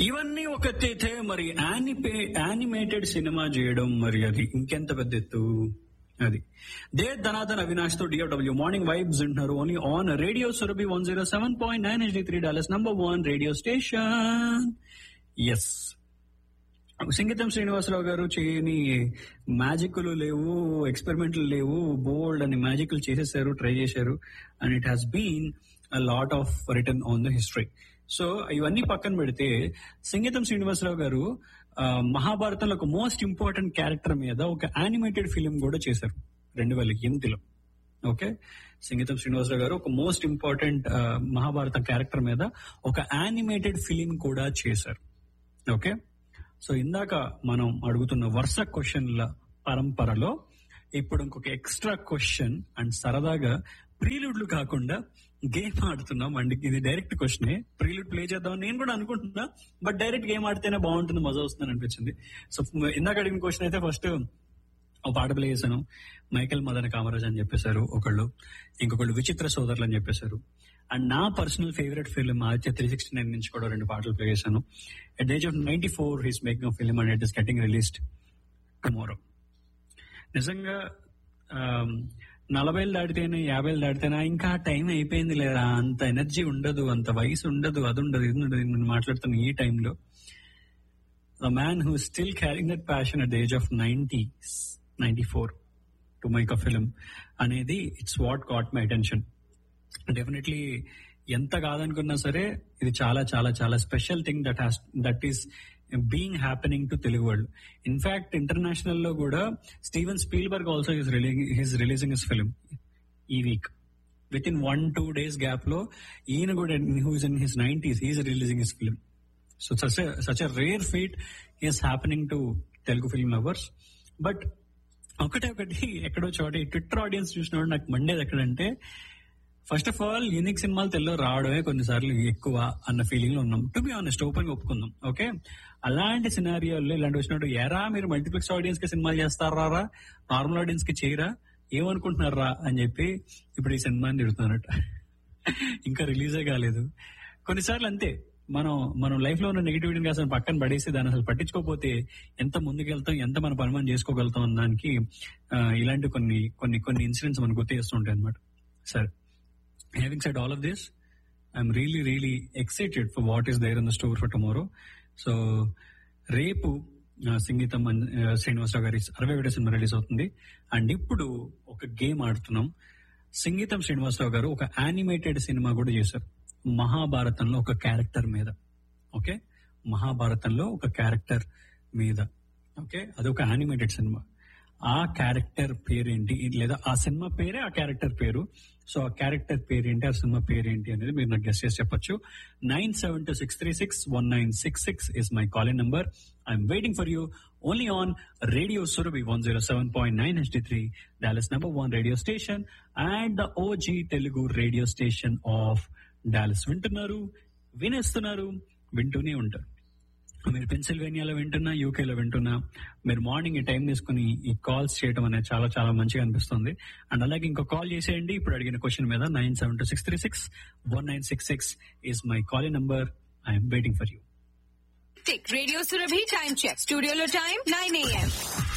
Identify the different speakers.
Speaker 1: ఇవన్నీ ఒక ఎత్తైతే మరి యానిపే యానిమేటెడ్ సినిమా చేయడం మరి అది ఇంకెంత పెద్ద ఎత్తు అది దే ధనాథన్ అవినాష్ తో డిఓడబ్ల్యూ మార్నింగ్ వైబ్స్ ఉంటున్నారు only on radio Surabhi one zero seven point nine HD three Dallas number one radio station S Sangeetham Srinivasarao గారు చేయని మ్యాజిక్లు లేవు ఎక్స్పెరిమెంట్లు లేవు బోల్డ్ అని మ్యాజిక్లు చేసేసారు ట్రై చేశారు and it has been a lot of return on the history so ఇవన్నీ పక్కన పెడితే సంగీతం శ్రీనివాసరావు గారు ఆ, మహాభారతంలో ఒక మోస్ట్ ఇంపార్టెంట్ క్యారెక్టర్ మీద ఒక యానిమేటెడ్ ఫిలిం కూడా చేశారు రెండు వేల ఎనిమిదిలో ఓకే సంగీతం శ్రీనివాసరావు గారు ఒక మోస్ట్ ఇంపార్టెంట్ మహాభారత క్యారెక్టర్ మీద ఒక యానిమేటెడ్ ఫిలిం కూడా చేశారు ఓకే సో ఇందాక మనం అడుగుతున్న వరుస క్వశ్చన్ల పరంపరలో ఇప్పుడు ఇంకొక ఎక్స్ట్రా క్వశ్చన్ అండ్ సరదాగా ప్రీలుడ్లు కాకుండా గేమ్ ఆడుతున్నాం అండి ఇది డైరెక్ట్ క్వశ్చనే ప్రీలుడ్ ప్లే చేద్దాం నేను కూడా అనుకుంటున్నా బట్ డైరెక్ట్ గేమ్ ఆడితేనే బాగుంటుంది మజా వస్తుంది అనిపించింది సో ఇందాక అడిగిన క్వశ్చన్ అయితే ఫస్ట్ ఒక పాట ప్లే చేశాను మైకేల్ మదన కామరాజ్ అని చెప్పేశారు ఒకళ్ళు ఇంకొకళ్ళు విచిత్ర సోదరులు అని చెప్పేశారు అండ్ నా personal favourite film Aditya three sixty nine నుంచి కూడా రెండు పాటలు ప్లే చేశాను at the age of ninety four he's making film and it is getting released tomorrow నిజంగా ఆమ్, నలభైలు దాటితేనే యాభైలు దాటితేనే ఇంకా టైం అయిపోయింది లేదా అంత ఎనర్జీ ఉండదు అంత వయసు ఉండదు అది ఉండదు ఇది ఉండదు నేను మాట్లాడుతున్న ఈ టైంలో the man who still carrying that passion at the age of ninety ninety four to make a film అనేది it's what got my attention definitely ఎంత కాదనుకున్నా సరే ఇది చాలా చాలా చాలా special thing that has that is being happening to Telugu world in fact international లో కూడా Steven Spielberg also his releasing his film ఈ week with in one two days gap లో ఈయన కూడా who's in his nineties he's releasing his film so such such a rare feat is happening to Telugu film lovers but ఒకటే ఒకటి ఎక్కడో చోట ఈ Twitter audience చూసినప్పుడు నాకు మండేది ఎక్కడంటే ఫస్ట్ ఆఫ్ ఆల్ యూనిక్ సినిమాలు తెలుగు రావడమే కొన్నిసార్లు ఎక్కువ అన్న ఫీలింగ్ లో ఉన్నాం టు బి ఆనెస్ట్ ఓపెన్ గా ఒప్పుకుందాం ఓకే అలాంటి సినారియోల్లో ఇలాంటి వచ్చినప్పుడు ఎరా మీరు మల్టీప్లెక్స్ ఆడియన్స్ కి సినిమాలు చేస్తారా నార్మల్ ఆడియన్స్ కి చేయరా ఏమనుకుంటున్నారా అని చెప్పి ఇప్పుడు ఈ సినిమాని తిడుతున్నట్టు ఇంకా రిలీజే కాలేదు కొన్నిసార్లు అంతే మనం మనం లైఫ్ లో ఉన్న నెగిటివిటీని అసలు పక్కన పడేసి దాన్ని అసలు పట్టించుకోకపోతే ఎంత ముందుకెళ్తాం ఎంత మన పని మనం చేసుకోగలుగుతాం అన్న దానికి ఆ, ఇలాంటి కొన్ని కొన్ని కొన్ని ఇన్సిడెంట్స్ మనకు గుర్తు చేస్తుంటాయి అనమాట సరే having said all of this, I'm really, really excited for what is there in the store for tomorrow. So, రేపు ఆ, సంగీతం అన్- ఆ, శ్రీనివాసరావు గారి అరవై ఒకటో సినిమా రిలీజ్ అవుతుంది అండ్ ఇప్పుడు ఒక గేమ్ ఆడుతున్నాం సంగీతం శ్రీనివాసరావు గారు ఒక యానిమేటెడ్ సినిమా కూడా చేశారు మహాభారతంలో ఒక క్యారెక్టర్ మీద ఓకే మహాభారతంలో ఒక క్యారెక్టర్ మీద ఓకే అదొక యానిమేటెడ్ సినిమా ఆ క్యారెక్టర్ పేరేంటి లేదా ఆ సినిమా పేరే ఆ క్యారెక్టర్ పేరు సో ఆ క్యారెక్టర్ పేరేంటి ఆ సినిమా పేరేంటి అనేది మీరు నాకు గెస్ట్ చేసి చెప్పొచ్చు nine seven two six three six one nine six six is my calling number I'm waiting for you only on radio Surabhi one zero seven point nine HD three Dallas number one radio station and the OG Telugu radio station of Dallas వింటున్నారు వినేస్తున్నారు వింటూనే ఉంటారు మీరు పెన్సిల్వేనియాలో వింటున్నా యూకేలో వింటున్నా మీరు morning ఈ టైం తీసుకుని ఈ కాల్స్ చేయడం అనేది చాలా చాలా మంచిగా అనిపిస్తుంది అండ్ అలాగే ఇంకో కాల్ చేసేయండి ఇప్పుడు అడిగిన క్వశ్చన్ మీద nine seven two six three six one nine six six is my calling number I'm waiting for you
Speaker 2: టిక్ రేడియో సురభి టైం చెక్ స్టూడియోలో టైం నైన్ ఏఎం